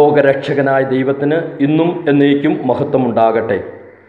ലോകരക്ഷകനായ ദൈവത്തിന് ഇന്നും എന്നേക്കും മഹത്വമുണ്ടാകട്ടെ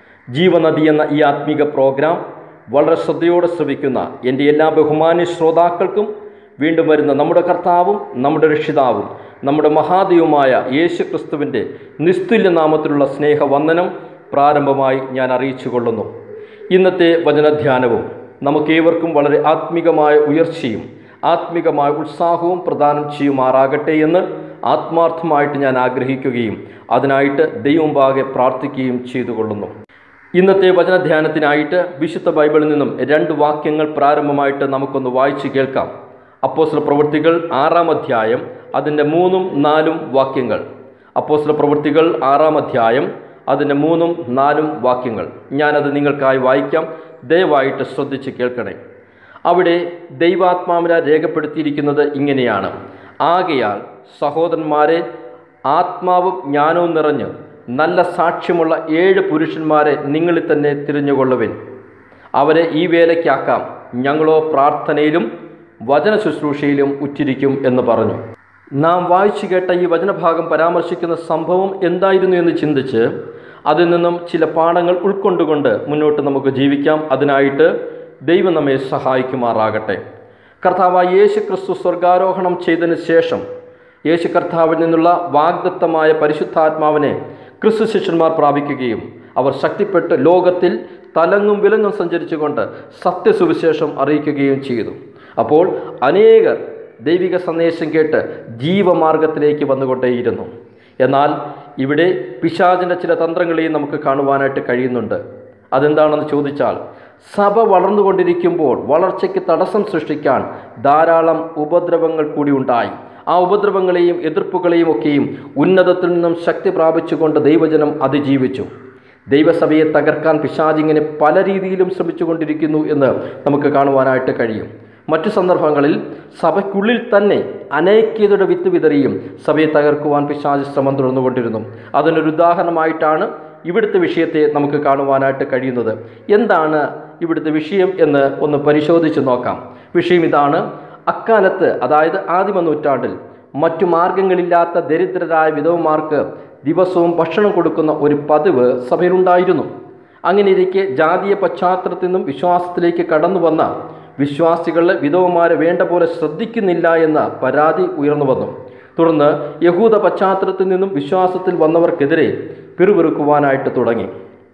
ജീവനദി എന്ന ഈ ആത്മീക പ്രോഗ്രാം വളരെ ശ്രദ്ധയോടെ ശ്രവിക്കുന്ന എൻ്റെ എല്ലാ ബഹുമാന്യ ശ്രോതാക്കൾക്കും വീണ്ടും വരുന്ന നമ്മുടെ കർത്താവും നമ്മുടെ രക്ഷിതാവും നമ്മുടെ മഹാദൈവമായ യേശു ക്രിസ്തുവിൻ്റെ നിസ്തുല്യ നാമത്തിലുള്ള സ്നേഹവന്ദനം പ്രാരംഭമായി ഞാൻ അറിയിച്ചു കൊള്ളുന്നു ഇന്നത്തെ വചനധ്യാനവും നമുക്കേവർക്കും വളരെ ആത്മീകമായ ഉയർച്ചയും ആത്മീകമായ ഉത്സാഹവും പ്രദാനം ചെയ്യുമാറാകട്ടെ എന്ന് ആത്മാർത്ഥമായിട്ട് ഞാൻ ആഗ്രഹിക്കുകയും അതിനായിട്ട് ദൈവമുമ്പാകെ പ്രാർത്ഥിക്കുകയും ചെയ്തു കൊള്ളുന്നു ഇന്നത്തെ വചനധ്യാനത്തിനായിട്ട് വിശുദ്ധ ബൈബിളിൽ നിന്നും രണ്ട് വാക്യങ്ങൾ പ്രാരംഭമായിട്ട് നമുക്കൊന്ന് വായിച്ചു കേൾക്കാം അപ്പോസ്തല പ്രവൃത്തികൾ ആറാം അധ്യായം അതിൻ്റെ മൂന്നും നാലും വാക്യങ്ങൾ അപ്പോസ്തല പ്രവൃത്തികൾ ആറാം അധ്യായം അതിൻ്റെ മൂന്നും നാലും വാക്യങ്ങൾ ഞാനത് നിങ്ങൾക്കായി വായിക്കാം ദയവായിട്ട് ശ്രദ്ധിച്ച് കേൾക്കണേ അവിടെ ദൈവാത്മാവിനെ രേഖപ്പെടുത്തിയിരിക്കുന്നത് ഇങ്ങനെയാണ് ആകയാൽ സഹോദരന്മാരെ ആത്മാവും ജ്ഞാനവും നിറഞ്ഞ് നല്ല സാക്ഷ്യമുള്ള ഏഴ് പുരുഷന്മാരെ നിങ്ങളിൽ തന്നെ തിരഞ്ഞുകൊള്ളുവിൻ അവരെ ഈ വേലയ്ക്കാക്കാം ഞങ്ങളോ പ്രാർത്ഥനയിലും വചന ശുശ്രൂഷയിലും ഉറ്റിരിക്കും എന്ന് പറഞ്ഞു നാം വായിച്ചു കേട്ട ഈ വചനഭാഗം പരാമർശിക്കുന്ന സംഭവം എന്തായിരുന്നു എന്ന് ചിന്തിച്ച് അതിൽ നിന്നും ചില പാഠങ്ങൾ ഉൾക്കൊണ്ടുകൊണ്ട് മുന്നോട്ട് നമുക്ക് ജീവിക്കാം അതിനായിട്ട് ദൈവം നമ്മെ സഹായിക്കുമാറാകട്ടെ കർത്താവായ യേശു ക്രിസ്തു സ്വർഗാരോഹണം ചെയ്തതിന് ശേഷം യേശു കർത്താവിൽ നിന്നുള്ള വാഗ്ദത്തമായ പരിശുദ്ധാത്മാവിനെ ക്രിസ്തു ശിഷ്യന്മാർ പ്രാപിക്കുകയും അവർ ശക്തിപ്പെട്ട് ലോകത്തിൽ തലങ്ങും വിലങ്ങും സഞ്ചരിച്ചുകൊണ്ട് സത്യസുവിശേഷം അറിയിക്കുകയും ചെയ്തു അപ്പോൾ അനേകർ ദൈവിക സന്ദേശം കേട്ട് ജീവമാർഗത്തിലേക്ക് വന്നുകൊണ്ടേയിരുന്നു എന്നാൽ ഇവിടെ പിശാചിൻ്റെ ചില തന്ത്രങ്ങളെയും നമുക്ക് കാണുവാനായിട്ട് കഴിയുന്നുണ്ട് അതെന്താണെന്ന് ചോദിച്ചാൽ സഭ വളർന്നുകൊണ്ടിരിക്കുമ്പോൾ വളർച്ചയ്ക്ക് തടസ്സം സൃഷ്ടിക്കാൻ ധാരാളം ഉപദ്രവങ്ങൾ കൂടി ഉണ്ടായി ആ ഉപദ്രവങ്ങളെയും എതിർപ്പുകളെയും ഒക്കെയും ഉന്നതത്തിൽ നിന്നും ശക്തി പ്രാപിച്ചുകൊണ്ട് ദൈവജനം അതിജീവിച്ചു ദൈവസഭയെ തകർക്കാൻ പിശാചിങ്ങനെ പല രീതിയിലും ശ്രമിച്ചുകൊണ്ടിരിക്കുന്നു എന്ന് നമുക്ക് കാണുവാനായിട്ട് കഴിയും മറ്റു സന്ദർഭങ്ങളിൽ സഭയ്ക്കുള്ളിൽ തന്നെ അനൈക്യതയുടെ വിത്ത് വിതറിയും സഭയെ തകർക്കുവാൻ പിശാചി ശ്രമം തുടർന്നുകൊണ്ടിരുന്നു അതിനൊരു ഉദാഹരണമായിട്ടാണ് ഇവിടുത്തെ വിഷയത്തെ നമുക്ക് കാണുവാനായിട്ട് കഴിയുന്നത് എന്താണ് ഇവിടുത്തെ വിഷയം എന്ന് ഒന്ന് പരിശോധിച്ച് നോക്കാം വിഷയം ഇതാണ് അക്കാലത്ത് അതായത് ആദിമ നൂറ്റാണ്ടിൽ മറ്റു മാർഗങ്ങളില്ലാത്ത ദരിദ്രരായ വിധവമാർക്ക് ദിവസവും ഭക്ഷണം കൊടുക്കുന്ന ഒരു പതിവ് സഭയിലുണ്ടായിരുന്നു അങ്ങനെയിരിക്കെ ജാതീയ പശ്ചാത്തലത്തിൽ നിന്നും വിശ്വാസത്തിലേക്ക് കടന്നു വന്ന വിശ്വാസികളെ വിധവമാരെ വേണ്ട പോലെ ശ്രദ്ധിക്കുന്നില്ല എന്ന പരാതി ഉയർന്നു വന്നു തുടർന്ന് യഹൂദ പശ്ചാത്തലത്തിൽ നിന്നും വിശ്വാസത്തിൽ വന്നവർക്കെതിരെ പിറുപിറുക്കുവാനായിട്ട് തുടങ്ങി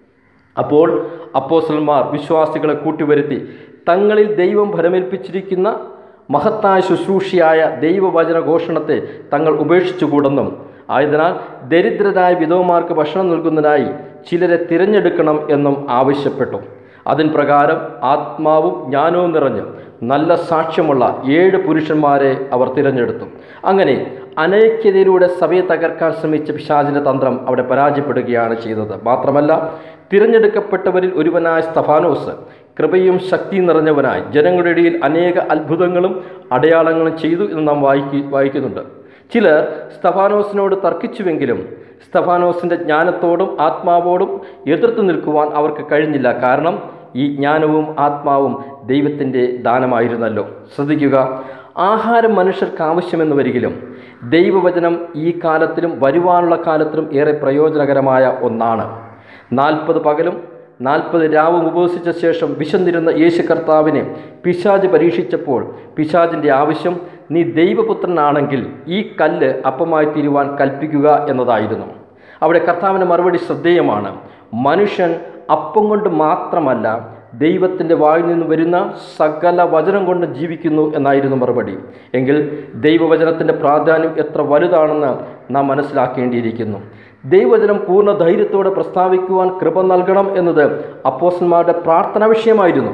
അപ്പോൾ അപ്പോസലന്മാർ വിശ്വാസികളെ കൂട്ടിവരുത്തി തങ്ങളിൽ ദൈവം ഫലമേൽപ്പിച്ചിരിക്കുന്ന മഹത്തായ ശുശ്രൂഷയായ ദൈവവചന ഘോഷണത്തെ തങ്ങൾ ഉപേക്ഷിച്ചുകൂടെന്നും ആയതിനാൽ ദരിദ്രരായ വിധവമാർക്ക് ഭക്ഷണം നൽകുന്നതിനായി ചിലരെ തിരഞ്ഞെടുക്കണം എന്നും ആവശ്യപ്പെട്ടു അതിൻ പ്രകാരം ആത്മാവും ജ്ഞാനവും നിറഞ്ഞ് നല്ല സാക്ഷ്യമുള്ള ഏഴ് പുരുഷന്മാരെ അവർ തിരഞ്ഞെടുത്തു അങ്ങനെ അനൈക്യതയിലൂടെ സഭയെ തകർക്കാൻ ശ്രമിച്ച പിശാചിൻ്റെ തന്ത്രം അവിടെ പരാജയപ്പെടുകയാണ് ചെയ്തത് മാത്രമല്ല തിരഞ്ഞെടുക്കപ്പെട്ടവരിൽ ഒരുവനായ സ്തഫാനോസ് കൃപയും ശക്തിയും നിറഞ്ഞവനായി ജനങ്ങളുടെ ഇടയിൽ അനേക അത്ഭുതങ്ങളും അടയാളങ്ങളും ചെയ്തു എന്ന് നാം വായിക്കി വായിക്കുന്നുണ്ട് ചിലർ സ്തഫാനോസിനോട് തർക്കിച്ചുവെങ്കിലും സ്തഫാനോസിൻ്റെ ജ്ഞാനത്തോടും ആത്മാവോടും എതിർത്ത് നിൽക്കുവാൻ അവർക്ക് കഴിഞ്ഞില്ല കാരണം ഈ ജ്ഞാനവും ആത്മാവും ദൈവത്തിൻ്റെ ദാനമായിരുന്നല്ലോ ശ്രദ്ധിക്കുക ആഹാരം മനുഷ്യർക്ക് ആവശ്യമെന്ന് വരികിലും ദൈവവചനം ഈ കാലത്തിലും വരുവാനുള്ള കാലത്തിലും ഏറെ പ്രയോജനകരമായ ഒന്നാണ് നാൽപ്പത് പകലും നാൽപ്പത് രാവും ഉപവസിച്ച ശേഷം വിശന്നിരുന്ന യേശു കർത്താവിനെ പിശാജ് പരീക്ഷിച്ചപ്പോൾ പിശാജിൻ്റെ ആവശ്യം നീ ദൈവപുത്രനാണെങ്കിൽ ഈ കല്ല് അപ്പമായി തീരുവാൻ കൽപ്പിക്കുക എന്നതായിരുന്നു അവിടെ കർത്താവിൻ്റെ മറുപടി ശ്രദ്ധേയമാണ് മനുഷ്യൻ അപ്പം കൊണ്ട് മാത്രമല്ല ദൈവത്തിൻ്റെ വായിൽ നിന്ന് വരുന്ന സകല വചനം കൊണ്ട് ജീവിക്കുന്നു എന്നായിരുന്നു മറുപടി എങ്കിൽ ദൈവവചനത്തിൻ്റെ പ്രാധാന്യം എത്ര വലുതാണെന്ന് നാം മനസ്സിലാക്കേണ്ടിയിരിക്കുന്നു ദൈവവചനം പൂർണ്ണ ധൈര്യത്തോടെ പ്രസ്താവിക്കുവാൻ കൃപ നൽകണം എന്നത് അപ്പോസന്മാരുടെ പ്രാർത്ഥന വിഷയമായിരുന്നു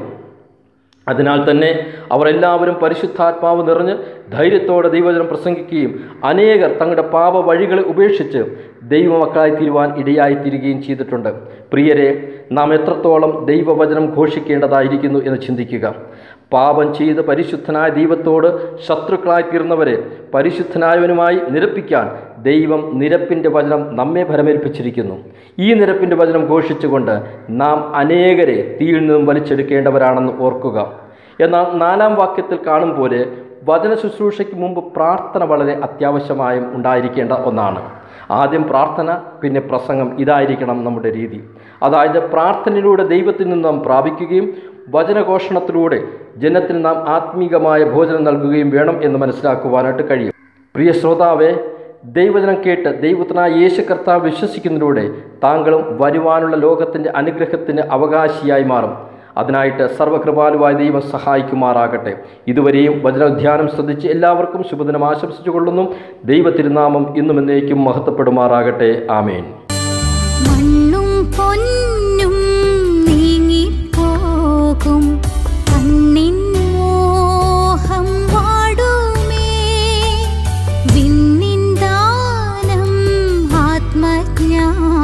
അതിനാൽ തന്നെ അവർ എല്ലാവരും പരിശുദ്ധാത്മാവ് നിറഞ്ഞ് ധൈര്യത്തോടെ ദൈവവചനം പ്രസംഗിക്കുകയും അനേകർ തങ്ങളുടെ പാപ വഴികളെ ഉപേക്ഷിച്ച് ദൈവമക്കളായി തീരുവാൻ ഇടയായിത്തീരുകയും ചെയ്തിട്ടുണ്ട് പ്രിയരെ നാം എത്രത്തോളം ദൈവവചനം ഘോഷിക്കേണ്ടതായിരിക്കുന്നു എന്ന് ചിന്തിക്കുക പാപം ചെയ്ത് പരിശുദ്ധനായ ദൈവത്തോട് ശത്രുക്കളായി തീർന്നവരെ പരിശുദ്ധനായവനുമായി നിരപ്പിക്കാൻ ദൈവം നിരപ്പിൻ്റെ വചനം നമ്മെ ഭരമേൽപ്പിച്ചിരിക്കുന്നു ഈ നിരപ്പിൻ്റെ വചനം ഘോഷിച്ചുകൊണ്ട് നാം അനേകരെ തീയിൽ നിന്നും വലിച്ചെടുക്കേണ്ടവരാണെന്ന് ഓർക്കുക എന്നാൽ നാലാം വാക്യത്തിൽ കാണും പോലെ വചന ശുശ്രൂഷയ്ക്ക് മുമ്പ് പ്രാർത്ഥന വളരെ അത്യാവശ്യമായും ഉണ്ടായിരിക്കേണ്ട ഒന്നാണ് ആദ്യം പ്രാർത്ഥന പിന്നെ പ്രസംഗം ഇതായിരിക്കണം നമ്മുടെ രീതി അതായത് പ്രാർത്ഥനയിലൂടെ ദൈവത്തിൽ നിന്ന് നാം പ്രാപിക്കുകയും വചനഘോഷണത്തിലൂടെ ജനത്തിന് നാം ആത്മീകമായ ഭോജനം നൽകുകയും വേണം എന്ന് മനസ്സിലാക്കുവാനായിട്ട് കഴിയും പ്രിയ ശ്രോതാവെ ദൈവജനം കേട്ട് ദൈവത്തിനായ യേശു കർത്താവ് വിശ്വസിക്കുന്നതിലൂടെ താങ്കളും വരുവാനുള്ള ലോകത്തിൻ്റെ അനുഗ്രഹത്തിന് അവകാശിയായി മാറും അതിനായിട്ട് സർവകൃപാലുവായ ദൈവം സഹായിക്കുമാറാകട്ടെ ഇതുവരെയും വചനധ്യാനം ശ്രദ്ധിച്ച് എല്ലാവർക്കും ശുഭദിനം ആശംസിച്ചു കൊള്ളുന്നു ദൈവത്തിരുനാമം ഇന്നും എന്നേക്കും മഹത്വപ്പെടുമാറാകട്ടെ ആമേൻ മണ്ണും പൊന്നും നീങ്ങിപ്പോകും കണ്ണിൻ മോഹം വാടുമേ വിണ്ണിൻ ദാനം ആത്മജ്ഞാനം